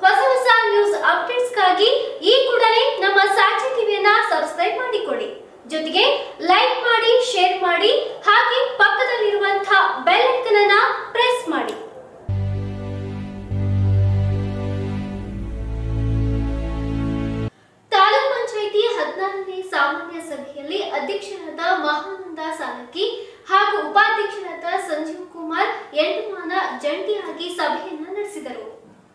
ಹೊಸ ಹೊಸ ನ್ಯೂಸ್ ಅಪ್ಡೇಟ್ಸ್ಗಾಗಿ ಈ ಕೂಡಲೇ ನಮ್ಮ ಸಾಕ್ಷಿ ಟಿವಿಯನ್ನ ಸಬ್ಸ್ಕ್ರೈಬ್ ಮಾಡಿಕೊಳ್ಳಿ ಜೊತೆಗೆ ಲೈಕ್ ಮಾಡಿ ಶೇರ್ ಮಾಡಿ ಹಾಗೆ ಪಕ್ಕದಲ್ಲಿರುವಂತಹ ಬೆಲ್ ಐಕನ್ ಅನ್ನ ಪ್ರೆಸ್ ಮಾಡಿ ತಾಲೂಕ್ ಪಂಚಾಯಿತಿ ಹದಿನಾರನೇ ಸಾಮಾನ್ಯ ಸಭೆಯಲ್ಲಿ ಅಧ್ಯಕ್ಷರಾದ ಮಹಾನಂದ ಸಾಲಕ್ಕಿ ಹಾಗೂ ಉಪಾಧ್ಯಕ್ಷರಾದ ಸಂಜೀವ್ ಕುಮಾರ್ ಎಂಟುಮಾನ ಜಂಟಿಯಾಗಿ ಸಭೆಯನ್ನ ನಡೆಸಿದರು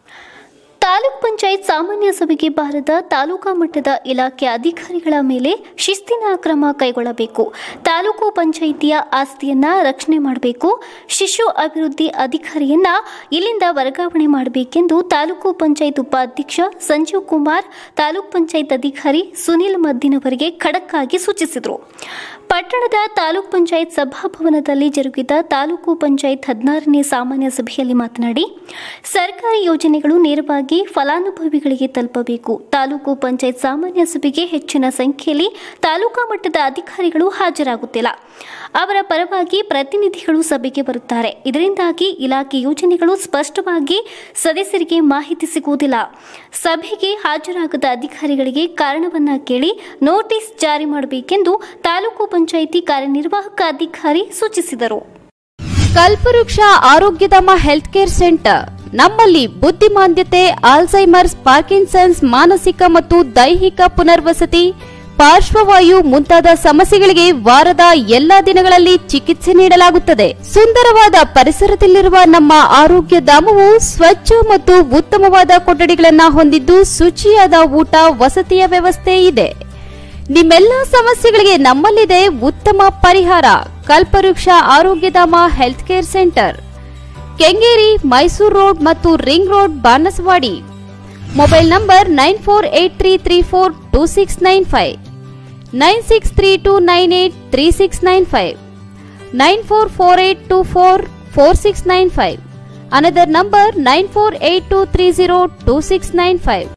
ತಾಲೂಕ್ ಪಂಚಾಯತ್ ಸಾಮಾನ್ಯ ಸಭೆಗೆ ಬಾರದ ತಾಲೂಕಾ ಮಟ್ಟದ ಇಲಾಖೆ ಅಧಿಕಾರಿಗಳ ಮೇಲೆ ಶಿಸ್ತಿನ ಕ್ರಮ ಕೈಗೊಳ್ಳಬೇಕು ತಾಲೂಕು ಪಂಚಾಯಿತಿಯ ಆಸ್ತಿಯನ್ನ ರಕ್ಷಣೆ ಮಾಡಬೇಕು ಶಿಶು ಅಭಿವೃದ್ಧಿ ಅಧಿಕಾರಿಯನ್ನ ಇಲ್ಲಿಂದ ವರ್ಗಾವಣೆ ಮಾಡಬೇಕೆಂದು ತಾಲೂಕು ಪಂಚಾಯತ್ ಉಪಾಧ್ಯಕ್ಷ ಸಂಜೀವ್ ಕುಮಾರ್ ತಾಲೂಕ್ ಪಂಚಾಯತ್ ಅಧಿಕಾರಿ ಸುನಿಲ್ ಮದ್ದಿನವರಿಗೆ ಖಡಕ್ ಆಗಿ ಸೂಚಿಸಿದರು ಪಟ್ಟಣದ ತಾಲೂಕ್ ಪಂಚಾಯತ್ ಸಭಾಭವನದಲ್ಲಿ ಜರುಗಿದ ತಾಲೂಕು ಪಂಚಾಯತ್ ಹದಿನಾರನೇ ಸಾಮಾನ್ಯ ಸಭೆಯಲ್ಲಿ ಮಾತನಾಡಿ ಸರ್ಕಾರಿ ಯೋಜನೆಗಳು ನೇರವಾಗಿ ಫಲಾನುಭವಿಗಳಿಗೆ ತಲುಪಬೇಕು ತಾಲೂಕು ಪಂಚಾಯತ್ ಸಾಮಾನ್ಯ ಸಭೆಗೆ ಹೆಚ್ಚಿನ ಸಂಖ್ಯೆಯಲ್ಲಿ ತಾಲೂಕಾ ಮಟ್ಟದ ಅಧಿಕಾರಿಗಳು ಹಾಜರಾಗುತ್ತಿಲ್ಲ ಅವರ ಪರವಾಗಿ ಪ್ರತಿನಿಧಿಗಳು ಸಭೆಗೆ ಬರುತ್ತಾರೆ ಇದರಿಂದಾಗಿ ಇಲಾಖೆ ಯೋಜನೆಗಳು ಸ್ಪಷ್ಟವಾಗಿ ಸದಸ್ಯರಿಗೆ ಮಾಹಿತಿ ಸಿಗುವುದಿಲ್ಲ ಸಭೆಗೆ ಹಾಜರಾಗದ ಅಧಿಕಾರಿಗಳಿಗೆ ಕಾರಣವನ್ನ ಕೇಳಿ ನೋಟಿಸ್ ಜಾರಿ ಮಾಡಬೇಕೆಂದು ತಾಲೂಕು ಪಂಚಾಯಿತಿ ಕಾರ್ಯನಿರ್ವಾಹಕ ಅಧಿಕಾರಿ ಸೂಚಿಸಿದರು ಕಲ್ಪವೃಕ್ಷ ಆರೋಗ್ಯಧಾಮ ಹೆಲ್ತ್ ಕೇರ್ ಸೆಂಟರ್ ನಮ್ಮಲ್ಲಿ ಬುದ್ಧಿಮಾಂದ್ಯತೆ ಆಲ್ಝೈಮರ್ಸ್ ಪಾರ್ಕಿನ್ಸನ್ಸ್ ಮಾನಸಿಕ ಮತ್ತು ದೈಹಿಕ ಪುನರ್ವಸತಿ ಪಾರ್ಶ್ವವಾಯು ಮುಂತಾದ ಸಮಸ್ಯೆಗಳಿಗೆ ವಾರದ ಎಲ್ಲಾ ದಿನಗಳಲ್ಲಿ ಚಿಕಿತ್ಸೆ ನೀಡಲಾಗುತ್ತದೆ ಸುಂದರವಾದ ಪರಿಸರದಲ್ಲಿರುವ ನಮ್ಮ ಆರೋಗ್ಯ ಧಾಮವು ಸ್ವಚ್ಛ ಮತ್ತು ಉತ್ತಮವಾದ ಕೊಠಡಿಗಳನ್ನು ಹೊಂದಿದ್ದು ಶುಚಿಯಾದ ಊಟ ವಸತಿಯ ವ್ಯವಸ್ಥೆ ಇದೆ ನಿಮ್ಮೆಲ್ಲ ಸಮಸ್ಯೆಗಳಿಗೆ ನಮ್ಮಲ್ಲಿದೆ ಉತ್ತಮ ಪರಿಹಾರ Kalpavriksha Arogyadhama health care centre Kengeri Mysuru road ಮತ್ತು ring road Banasawadi mobile number nine four eight three three four two six nine five nine six three two nine eight three six nine five nine four four eight two four four six nine five another number nine four eight two three zero two six nine five